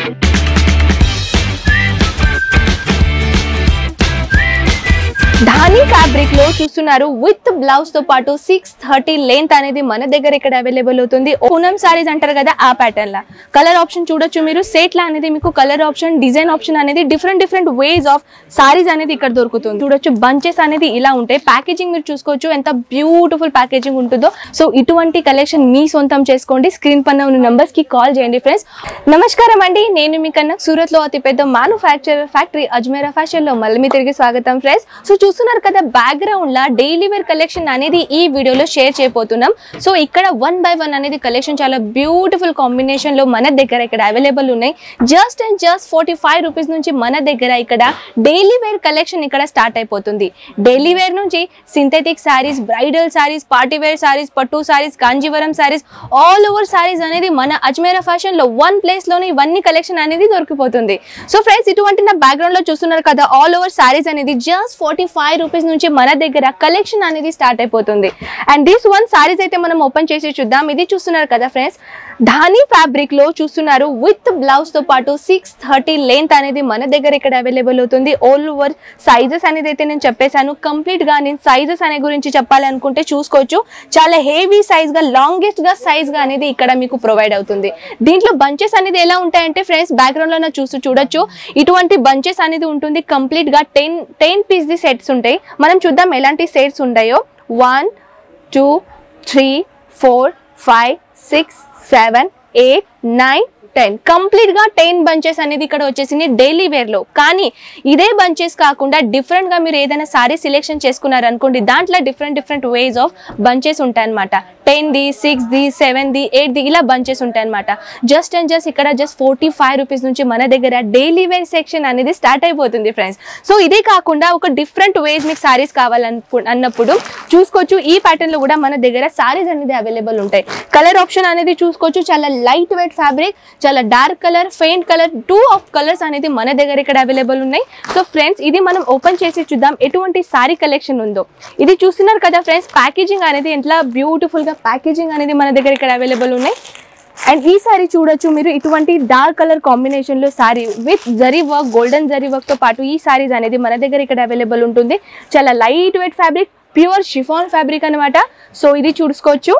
ధాని fabric లో చూస్తున్నారు with blouse తో పాటు సిక్స్ థర్టీ లెంత్ అనేది మన దగ్గర ఇక్కడ అవైలబుల్ అవుతుంది పూనం సారీస్ అంటారు కదా ఆ ప్యాటర్న్ లా కలర్ ఆప్షన్ చూడొచ్చు మీరు సెట్ లా అనేది మీకు కలర్ ఆప్షన్ డిజైన్ ఆప్షన్ అనేది different different ways of saris అనేది ఇక్కడ దొరుకుతుంది చూడొచ్చు బంచెస్ అనేది ఇలా ఉంటాయి ప్యాకేజింగ్ మీరు చూసుకోవచ్చు ఎంత బ్యూటిఫుల్ ప్యాకేజింగ్ ఉంటుందో సో ఇటువంటి కలెక్షన్ మీ సొంతం చేసుకోండి స్క్రీన్ పైన ఉన్న నంబర్స్ కి కాల్ చేయండి ఫ్రెండ్స్ నమస్కారం అండి నేను మీ కన్నా సూరత్ లో అతిపెద్ద మ్యానుఫ్యాక్చర్ ఫ్యాక్టరీ అజ్మేరా ఫ్యాషన్ లో మళ్ళీ మీ తిరిగి స్వాగతం ఫ్రెండ్స్ సో చూస్తున్నారు కదా బ్యాక్గ్రౌండ్ లా డైలీ వేర్ కలెక్షన్ అనేది ఈ వీడియోలో షేర్ చేయబోతున్నాం సో ఇక్కడ వన్ బై వన్ అనేది కలెక్షన్ చాలా బ్యూటిఫుల్ కాంబినేషన్ లో మన దగ్గర ఇక్కడ అవైలబుల్ ఉన్నాయి just and just forty five rupees నుంచి మన దగ్గర ఇక్కడ డైలీ వేర్ కలెక్షన్ ఇక్కడ స్టార్ట్ అయిపోతుంది డైలీ వేర్ నుంచి synthetic saris bridal saris party wear saris పట్టు సారీస్ కాంజీవరం సారీస్ ఆల్ ఓవర్ సారీస్ అనేది మన అజ్మేరా ఫ్యాషన్ లో వన్ ప్లేస్ లోనే ఇవన్నీ కలెక్షన్ అనేది దొరికిపోతుంది సో ఫ్రెండ్స్ ఇటువంటి నా బ్యాక్గ్రౌండ్ లో చూస్తున్నారు కదా ఆల్ ఓవర్ సారీస్ అనేది జస్ట్ ఫార్టీ ఫైవ్ రూపీస్ నుంచి మన దగ్గర కలెక్షన్ అనేది స్టార్ట్ అయిపోతుంది అండ్ దిస్ వన్ సారీస్ అయితే మనం ఓపెన్ చేసి చూద్దాం ఇది చూస్తున్నారు కదా ఫ్రెండ్స్ ధాని ఫ్యాబ్రిక్ లో చూస్తున్నారు విత్ బ్లౌజ్ తో పాటు సిక్స్ థర్టీ లెంత్ అనేది మన దగ్గర ఇక్కడ అవైలబుల్ అవుతుంది ఆల్ ఓవర్ సైజెస్ అనేది అయితే నేను చెప్పేశాను కంప్లీట్ గా నేను సైజెస్ అనే గురించి చెప్పాలనుకుంటే చూసుకోవచ్చు చాలా హెవీ సైజ్ గా లాంగెస్ట్ గా సైజ్ గా అనేది ఇక్కడ మీకు ప్రొవైడ్ అవుతుంది దీంట్లో బంచెస్ అనేది ఎలా ఉంటాయంటే ఫ్రెండ్స్ బ్యాక్గ్రౌండ్ లో నా చూస్తూ చూడొచ్చు ఇటువంటి బంచెస్ అనేది ఉంటుంది కంప్లీట్ గా టెన్ టెన్ పీస్ ది సెట్స్ ఉంటాయి మనం చూద్దాం ఎలాంటి సెట్స్ ఉంటాయో one two three four five six seven eight nine ten complete గా టెన్ బంచెస్ అనేది ఇక్కడ వచ్చేసింది డైలీ వేర్ లో కానీ ఇదే బంచెస్ కాకుండా డిఫరెంట్ గా మీరు ఏదైనా సారీ సెలెక్షన్ చేసుకున్నారు అనుకోండి దాంట్లో different different ways of bunches ఉంటాయి అనమాట టెన్ ది సిక్స్ ది సెవెన్ ది ఎయిట్ ది ఇలా బంచెస్ ఉంటాయి అనమాట జస్ట్ అండ్ జస్ట్ ఇక్కడ జస్ట్ ఫోర్టీ ఫైవ్ రూపీస్ నుంచి మన దగ్గర డైలీ వేర్ సెక్షన్ అనేది స్టార్ట్ అయిపోతుంది ఫ్రెండ్స్ సో ఇదే కాకుండా ఒక డిఫరెంట్ వేస్ మీకు సారీస్ కావాలనుకు అన్నప్పుడు చూసుకోవచ్చు ఈ ప్యాటర్న్ లో కూడా మన దగ్గర సారీస్ అనేది అవైలబుల్ ఉంటాయి కలర్ ఆప్షన్ అనేది చూసుకోవచ్చు చాలా లైట్ వెయిట్ ఫ్యాబ్రిక్ చాలా dark colour faint colour two of colours అనేది మన దగ్గర ఇక్కడ అవైలబుల్ ఉన్నాయి సో ఫ్రెండ్స్ ఇది మనం ఓపెన్ చేసి చూద్దాం ఎటువంటి సారీ కలెక్షన్ ఉందో ఇది చూస్తున్నారు కదా ఫ్రెండ్స్ ప్యాకేజింగ్ అనేది ఎట్లా బ్యూటిఫుల్ గా ప్యాకేజింగ్ అనేది మన దగ్గర ఇక్కడ అవైలబుల్ ఉన్నాయి అండ్ ఈ సారీ చూడొచ్చు మీరు ఇటువంటి డార్క్ కలర్ కాంబినేషన్ లో sari with zari work golden zari work తో పాటు ఈ సారీస్ అనేది మన దగ్గర ఇక్కడ అవైలబుల్ ఉంటుంది చాలా light weight fabric pure chiffon fabric అనమాట సో ఇది చూసుకోవచ్చు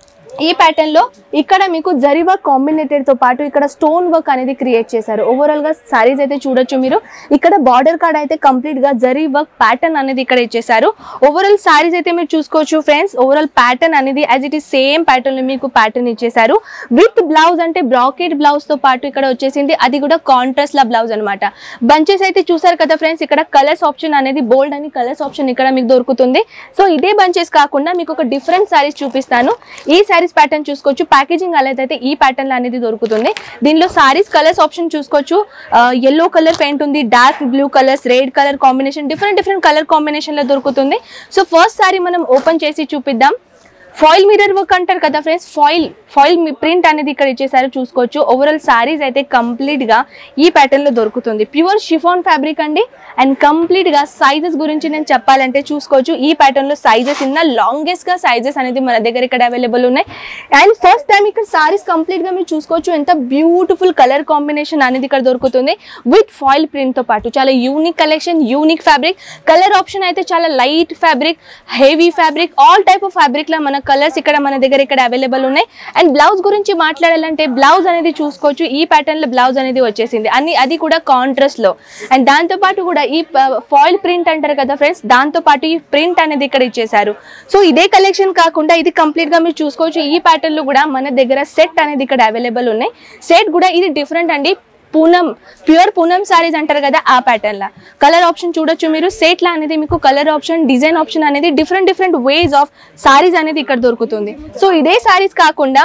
ఈ ప్యాటర్న్ లో ఇక్కడ మీకు జరీ వర్క్ కాంబినేటెడ్ తో పాటు ఇక్కడ స్టోన్ వర్క్ అనేది క్రియేట్ చేశారు ఓవరాల్ గా సారీస్ అయితే చూడొచ్చు మీరు ఇక్కడ బార్డర్ కార్డ్ అయితే కంప్లీట్ గా జరీ వర్క్ ప్యాటర్న్ అనేది ఇక్కడ ఇచ్చేసారు ఓవరాల్ సారీస్ అయితే మీరు చూసుకోవచ్చు ఫ్రెండ్స్ ఓవరాల్ ప్యాటర్న్ అనేది as it is same pattern లో మీకు ప్యాటర్న్ ఇచ్చేసారు విత్ బ్లౌజ్ అంటే బ్రాకెట్ బ్లౌజ్ తో పాటు ఇక్కడ వచ్చేసింది అది కూడా కాంట్రాస్ట్ లా బ్లౌజ్ అనమాట బంచెస్ అయితే చూసారు కదా ఫ్రెండ్స్ ఇక్కడ కలర్స్ ఆప్షన్ అనేది బోల్డ్ అని కలర్స్ ఆప్షన్ ఇక్కడ మీకు దొరుకుతుంది సో ఇదే బంచెస్ కాకుండా మీకు ఒక డిఫరెంట్ సారీస్ చూపిస్తాను ఈ సారీస్ ప్యాటర్న్ చూసుకోవచ్చు ప్యాకేజింగ్ అనేది అయితే ఈ ప్యాటర్న్ అనేది దొరుకుతుంది దీనిలో సారీస్ కలర్స్ ఆప్షన్ చూసుకోవచ్చు ఎల్లో కలర్ పెయింట్ ఉంది dark blue colours red colour combination different different colour combination లో దొరుకుతుంది సో ఫస్ట్ సారీ మనం ఓపెన్ చేసి చూపిద్దాం ఫాయిల్ మిరర్ వర్క్ అంటారు కదా ఫ్రెండ్స్ ఫాయిల్ ఫాయిల్ ప్రింట్ అనేది ఇక్కడ ఇచ్చేసారు చూసుకోవచ్చు ఓవరాల్ సారీస్ అయితే కంప్లీట్ గా ఈ ప్యాటర్న్ లో దొరుకుతుంది ప్యూర్ షిఫాన్ ఫ్యాబ్రిక్ అండి అండ్ కంప్లీట్ గా సైజెస్ గురించి నేను చెప్పాలంటే చూసుకోవచ్చు ఈ ప్యాటర్న్ లో సైజెస్ ఇన్న లాంగెస్ట్ గా సైజెస్ అనేది మన దగ్గర ఇక్కడ అవైలబుల్ ఉన్నాయి అండ్ ఫస్ట్ టైం ఇక్కడ సారీస్ కంప్లీట్ గా మీరు చూసుకోవచ్చు ఎంత బ్యూటిఫుల్ కలర్ కాంబినేషన్ అనేది ఇక్కడ దొరుకుతుంది విత్ ఫాయిల్ ప్రింట్ తో పాటు చాలా unique collection unique fabric colour option అయితే చాలా light fabric heavy fabric all type of fabric లా మన కలర్స్ ఇక్కడ మన దగ్గర ఇక్కడ అవైలబుల్ ఉన్నాయి అండ్ బ్లౌజ్ గురించి మాట్లాడాలంటే బ్లౌజ్ అనేది చూసుకోవచ్చు ఈ ప్యాటర్న్ లో బ్లౌజ్ అనేది వచ్చేసింది అన్ని అది కూడా కాంట్రాస్ట్ లో అండ్ దాంతో పాటు కూడా ఈ ఫాయిల్ ప్రింట్ అంటారు కదా ఫ్రెండ్స్ దాంతో పాటు ఈ ప్రింట్ అనేది ఇక్కడ ఇచ్చేసారు సో ఇదే కలెక్షన్ కాకుండా ఇది కంప్లీట్ గా మీరు చూసుకోవచ్చు ఈ ప్యాటర్న్ లో కూడా మన దగ్గర సెట్ అనేది ఇక్కడ అవైలబుల్ ఉన్నాయి సెట్ కూడా ఇది డిఫరెంట్ అండి పూనం ప్యూర్ పూనం సారీస్ అంటారు కదా ఆ ప్యాటర్న్ లా కలర్ ఆప్షన్ చూడొచ్చు మీరు సెట్ లా అనేది మీకు కలర్ ఆప్షన్ డిజైన్ ఆప్షన్ అనేది different different ways of saris అనేది ఇక్కడ దొరుకుతుంది సో ఇదే సారీస్ కాకుండా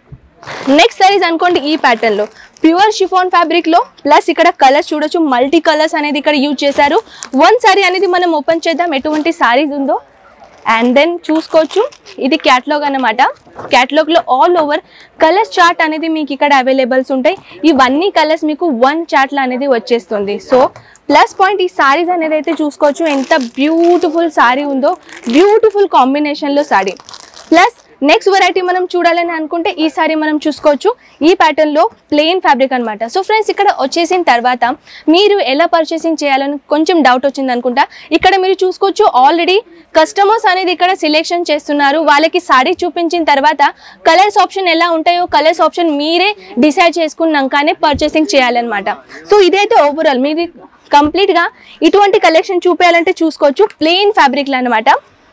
నెక్స్ట్ సారీస్ అనుకోండి ఈ ప్యాటర్న్ లో ప్యూర్ షిఫాన్ ఫ్యాబ్రిక్ లో ప్లస్ ఇక్కడ కలర్స్ చూడొచ్చు మల్టీ కలర్స్ అనేది ఇక్కడ యూజ్ చేశారు వన్ సారీ అనేది మనం ఓపెన్ చేద్దాం ఎటువంటి సారీస్ ఉందో అండ్ దెన్ చూసుకోవచ్చు ఇది క్యాటలాగ్ అనమాట క్యాటలాగ్ లో ఆల్ ఓవర్ కలర్స్ చార్ట్ అనేది మీకు ఇక్కడ అవైలబుల్స్ ఉంటాయి ఇవన్నీ కలర్స్ మీకు వన్ చార్ట్ లో అనేది వచ్చేస్తుంది సో ప్లస్ పాయింట్ ఈ సారీస్ అనేది అయితే చూసుకోవచ్చు ఎంత బ్యూటిఫుల్ సారీ ఉందో బ్యూటిఫుల్ కాంబినేషన్ లో సారీ ప్లస్ నెక్స్ట్ వెరైటీ మనం చూడాలని అనుకుంటే ఈ సారీ మనం చూసుకోవచ్చు ఈ ప్యాటర్న్ లో ప్లెయిన్ ఫ్యాబ్రిక్ అన్నమాట సో ఫ్రెండ్స్ ఇక్కడ వచ్చేసిన తర్వాత మీరు ఎలా పర్చేసింగ్ చేయాలని కొంచెం డౌట్ వచ్చింది అనుకుంటా ఇక్కడ మీరు చూసుకోవచ్చు ఆల్రెడీ కస్టమర్స్ అనేది ఇక్కడ సెలెక్షన్ చేస్తున్నారు వాళ్ళకి సారీ చూపించిన తర్వాత కలర్స్ ఆప్షన్ ఎలా ఉంటాయో కలర్స్ ఆప్షన్ మీరే డిసైడ్ చేసుకున్నాకనే పర్చేసింగ్ చేయాలన్నమాట సో ఇదైతే ఓవరాల్ మీరు కంప్లీట్గా ఇటువంటి కలెక్షన్ చూపించాలంటే చూసుకోవచ్చు ప్లెయిన్ ఫ్యాబ్రిక్లు అనమాట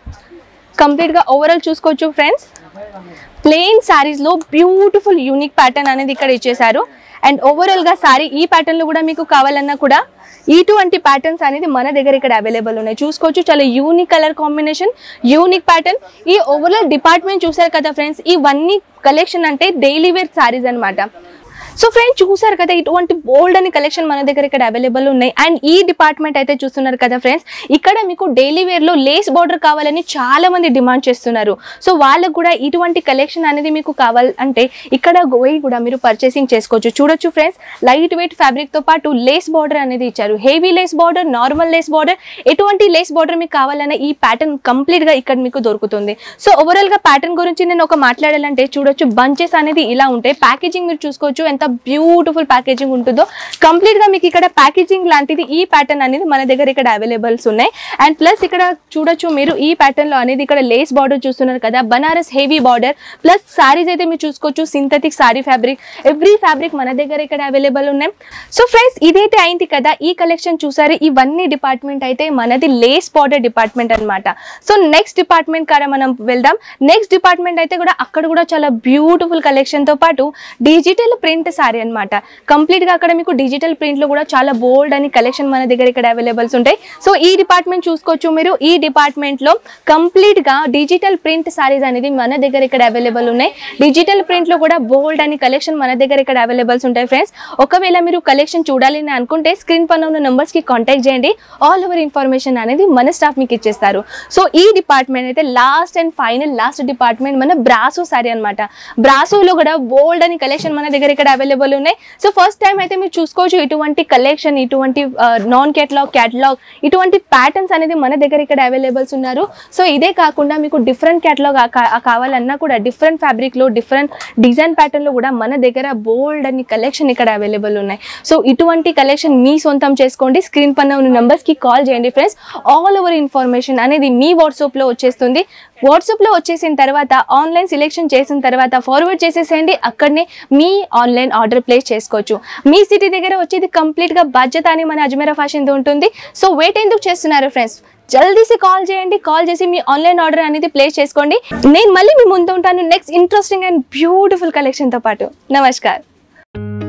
కంప్లీట్గా ఓవరాల్ చూసుకోవచ్చు ఫ్రెండ్స్ ప్లెయిన్ శారీస్లో బ్యూటిఫుల్ యూనిక్ ప్యాటర్న్ అనేది ఇక్కడ ఇచ్చేసారు అండ్ ఓవరాల్గా శారీ ఈ ప్యాటర్న్లో కూడా మీకు కావాలన్నా కూడా ఇటువంటి ప్యాటర్న్స్ అనేది మన దగ్గర ఇక్కడ అవైలబుల్ ఉన్నాయి చూసుకోవచ్చు చాలా unique colour combination unique pattern ఈ ఓవరాల్ డిపార్ట్మెంట్ చూసారు కదా ఫ్రెండ్స్ ఇవన్నీ కలెక్షన్ అంటే డైలీ వేర్ శారీస్ అన్నమాట సో ఫ్రెండ్స్ చూసారు కదా ఇటువంటి బోల్డ్ అని కలెక్షన్ మన దగ్గర ఇక్కడ అవైలబుల్ ఉన్నాయి అండ్ ఈ డిపార్ట్మెంట్ అయితే చూస్తున్నారు కదా ఫ్రెండ్స్ ఇక్కడ మీకు డైలీ వేర్ లో లేస్ బార్డర్ కావాలని చాలా మంది డిమాండ్ చేస్తున్నారు సో వాళ్ళకు కూడా ఇటువంటి కలెక్షన్ అనేది మీకు కావాలంటే ఇక్కడ పోయి కూడా మీరు పర్చేసింగ్ చేసుకోవచ్చు చూడొచ్చు ఫ్రెండ్స్ లైట్ వెయిట్ ఫ్యాబ్రిక్ తో పాటు లేస్ బార్డర్ అనేది ఇచ్చారు heavy lace border normal lace border ఎటువంటి లేస్ బార్డర్ మీకు కావాలన్నా ఈ ప్యాటర్న్ కంప్లీట్ గా ఇక్కడ మీకు దొరుకుతుంది సో ఓవరాల్ గా ప్యాటర్న్ గురించి నేను ఒక మాట్లాడాలంటే చూడొచ్చు బంచెస్ అనేది ఇలా ఉంటాయి ప్యాకేజింగ్ మీరు చూసుకోవచ్చు ఎంత బ్యూటిఫుల్ ప్యాకేజింగ్ ఉంటుందో కంప్లీట్ గా మీకు ఇక్కడ ప్యాకేజింగ్ లాంటిది ఈ ప్యాటర్న్ అనేది మన దగ్గర ఇక్కడ అవైలబుల్స్ ఉన్నాయి అండ్ ప్లస్ ఇక్కడ చూడొచ్చు మీరు ఈ ప్యాటర్న్ లో అనేది ఇక్కడ లేస్ బార్డర్ చూస్తున్నారు కదా Banaras heavy border plus saris అయితే మీరు చూసుకోవచ్చు synthetic sari fabric every fabric మన దగ్గర ఇక్కడ అవైలబుల్ ఉన్నాయి సో ఫ్రెండ్స్ ఇదైతే అయింది కదా ఈ కలెక్షన్ చూసారు ఇవన్నీ డిపార్ట్మెంట్ అయితే మనది లేస్ బార్డర్ డిపార్ట్మెంట్ అన్నమాట సో నెక్స్ట్ డిపార్ట్మెంట్ కాడ మనం వెళ్దాం నెక్స్ట్ డిపార్ట్మెంట్ అయితే కూడా అక్కడ కూడా చాలా బ్యూటిఫుల్ కలెక్షన్ తో పాటు డిజిటల్ ప్రింట్ సారీ అన్నమాట కంప్లీట్ గా అక్కడ మీకు డిజిటల్ ప్రింట్ లో కూడా చాలా బోల్డ్ అని కలెక్షన్ మన దగ్గర ఇక్కడ అవైలబుల్స్ ఉంటాయి సో ఈ డిపార్ట్మెంట్ చూసుకోవచ్చు మీరు ఈ డిపార్ట్మెంట్ లో కంప్లీట్ గా డిజిటల్ ప్రింట్ సారీస్ అనేది మన దగ్గర ఇక్కడ అవైలబుల్ ఉన్నాయి డిజిటల్ ప్రింట్ లో కూడా బోల్డ్ అని కలెక్షన్ మన దగ్గర ఇక్కడ అవైలబుల్స్ ఉంటాయి ఫ్రెండ్స్ ఒకవేళ మీరు కలెక్షన్ చూడాలి అని అనుకుంటే స్క్రీన్ పైన ఉన్న numbers కి కాంటాక్ట్ చేయండి ఆల్ ఓవర్ ఇన్ఫర్మేషన్ అనేది మన స్టాఫ్ మీకు ఇచ్చేస్తారు సో ఈ డిపార్ట్మెంట్ అయితే last and final last department మన బ్రాసో సారీ అనమాట బ్రాసోలో కూడా బోల్డ్ అని కలెక్షన్ మన దగ్గర ఇక్కడ అవైలబుల్ ఉన్నాయి సో ఫస్ట్ టైం అయితే మీరు చూసుకోవచ్చు ఇటువంటి కలెక్షన్ ఇటువంటి నాన్ కేటలాగ్ క్యాటలాగ్ ఇటువంటి ప్యాటర్న్స్ అనేది మన దగ్గర ఇక్కడ అవైలబుల్స్ ఉన్నారు సో ఇదే కాకుండా మీకు డిఫరెంట్ క్యాటలాగ్ కావాలన్నా కూడా డిఫరెంట్ ఫ్యాబ్రిక్లో డిఫరెంట్ డిజైన్ ప్యాటర్న్లో కూడా మన దగ్గర బోల్డ్ అని కలెక్షన్ ఇక్కడ అవైలబుల్ ఉన్నాయి సో ఇటువంటి కలెక్షన్ మీ సొంతం చేసుకోండి స్క్రీన్ పైన ఉన్న numbers కి కాల్ చేయండి ఫ్రెండ్స్ ఆల్ ఓవర్ ఇన్ఫర్మేషన్ అనేది మీ వాట్సాప్లో వచ్చేస్తుంది వాట్సాప్లో వచ్చేసిన తర్వాత ఆన్లైన్ సెలెక్షన్ చేసిన తర్వాత ఫార్వర్డ్ చేసేసేయండి అక్కడనే మీ ఆన్లైన్ ఆర్డర్ ప్లేస్ చేసుకోవచ్చు మీ సిటీ దగ్గర వచ్చేది కంప్లీట్గా బాధ్యత అని మన అజ్మీరా ఫ్యాషన్తో ఉంటుంది సో వెయిట్ ఎందుకు చేస్తున్నారు ఫ్రెండ్స్ జల్దీసి కాల్ చేయండి కాల్ చేసి మీ ఆన్లైన్ ఆర్డర్ అనేది ప్లేస్ చేసుకోండి నేను మళ్ళీ మీ ముందు ఉంటాను నెక్స్ట్ ఇంట్రెస్టింగ్ అండ్ బ్యూటిఫుల్ కలెక్షన్తో పాటు నమస్కారం